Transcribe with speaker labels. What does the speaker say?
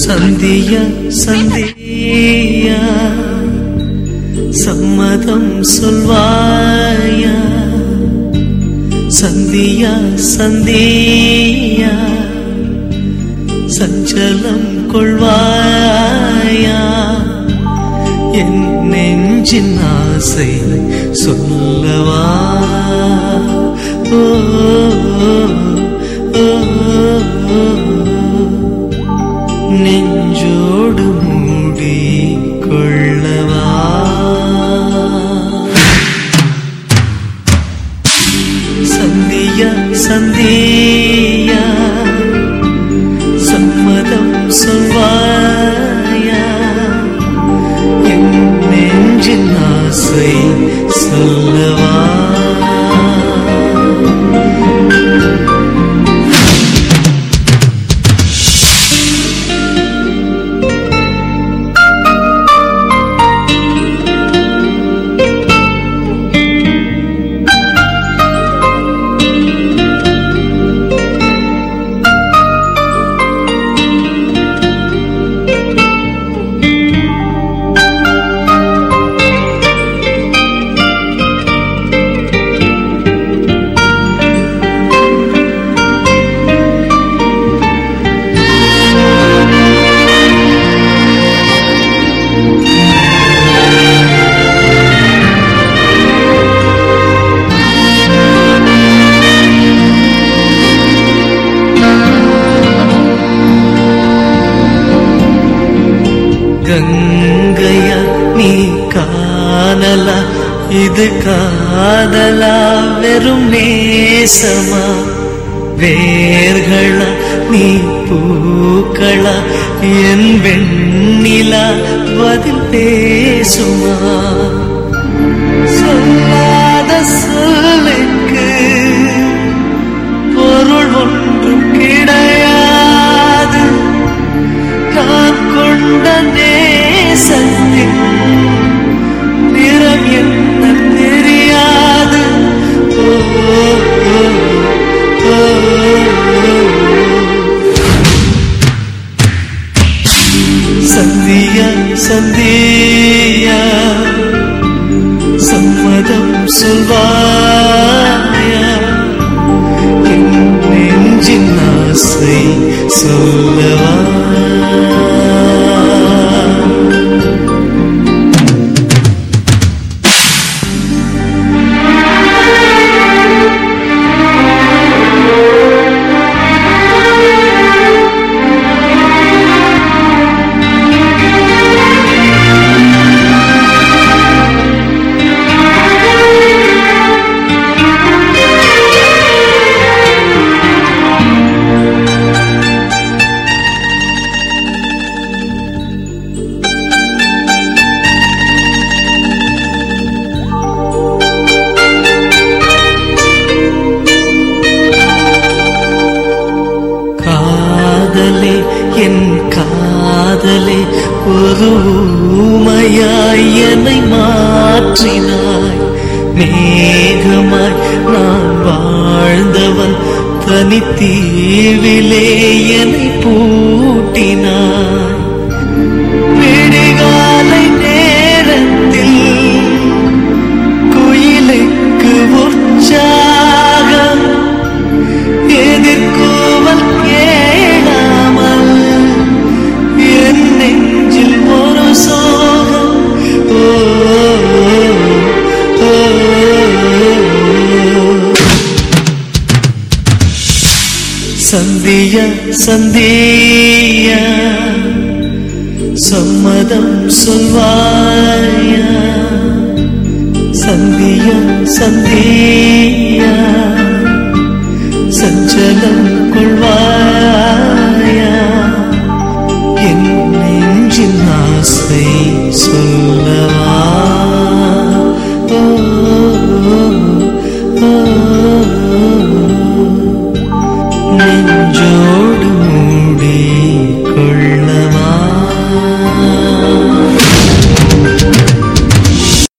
Speaker 1: சந்தியா சந்தியா சம்மதம் சொல்வாயா சந்தியா சந்தியா சஞ்சலம் கொள்வாயா என் நெஞ்சின் ஆசை சொல்லவா ஓ, ஓ, ஓ, நெஞ்சோடு மூடி கொள்ளவா சந்தியா சந்தியா சம்மதம் சொல்வாயா என் நெஞ்சின் ஆசை சொல்லவா கங்கையா நீ காணலா இது காதலா வெறும் நேசமா வேர்களா நீ பூக்களா என் வெண்ணிலா பதில் பேசுமா சொல்லாத சொல்லுக்கு பொருள் ஒன்றும் கிடையாது நான் கொண்ட நேசத்தின் நிறம் என்ன தெரியாது ஓ, ஓ, ஓ, ஓ. சந்தியா சந்தியா சம்மதம் சொல்வாயா என் நெஞ்சின் ஆசை சொல்லவா காதலே என் காதலே ஒரு ஊமையாய் என்னை மாற்றினாய் மேகமாய் நான் வாழ்ந்தவன் தனித்தீவிலே என்னை பூட்டினாய் விடிகாலை நேரத்தில் குயிலுக்கு உற்சாகம் எதிர்கூவல் கேளாமல் என் நெஞ்சில் ஒரு சோகம் ஓ, ஓ, ஓ. சந்தியா சந்தியா சம்மதம் சொல்வாயா சந்தியா சந்தியா சஞ்சலம் கொள்வாயா என் நெஞ்சின் ஆசை சொல்லவா ஓ, ஓ, ஓ,